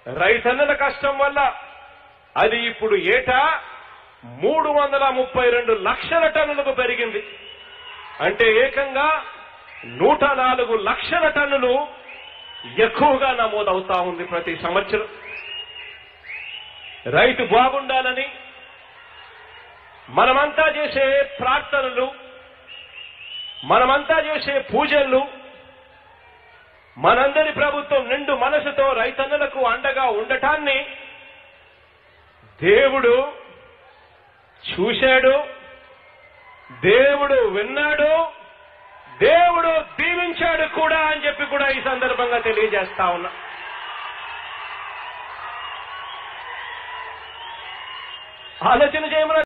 రైతన్నల కష్టం వల్ల అది ఇప్పుడు ఏటా మూడు వందల ముప్పై రెండు లక్షల టన్నులకు పెరిగింది అంటే ఏకంగా నూట నాలుగు లక్షల టన్నులు ఎక్కువగా నమోదవుతా ఉంది ప్రతి సంవత్సరం రైతు బాగుండాలని మనమంతా చేసే ప్రార్థనలు మనమంతా చేసే పూజలు మనందరి ప్రభుత్వం నిండు మనసుతో రైతన్నలకు అండగా ఉండటాన్ని దేవుడు చూశాడు దేవుడు విన్నాడు దేవుడు దీవించాడు కూడా అని చెప్పి కూడా ఈ సందర్భంగా తెలియజేస్తా ఉన్నా ఆలోచన చేయమని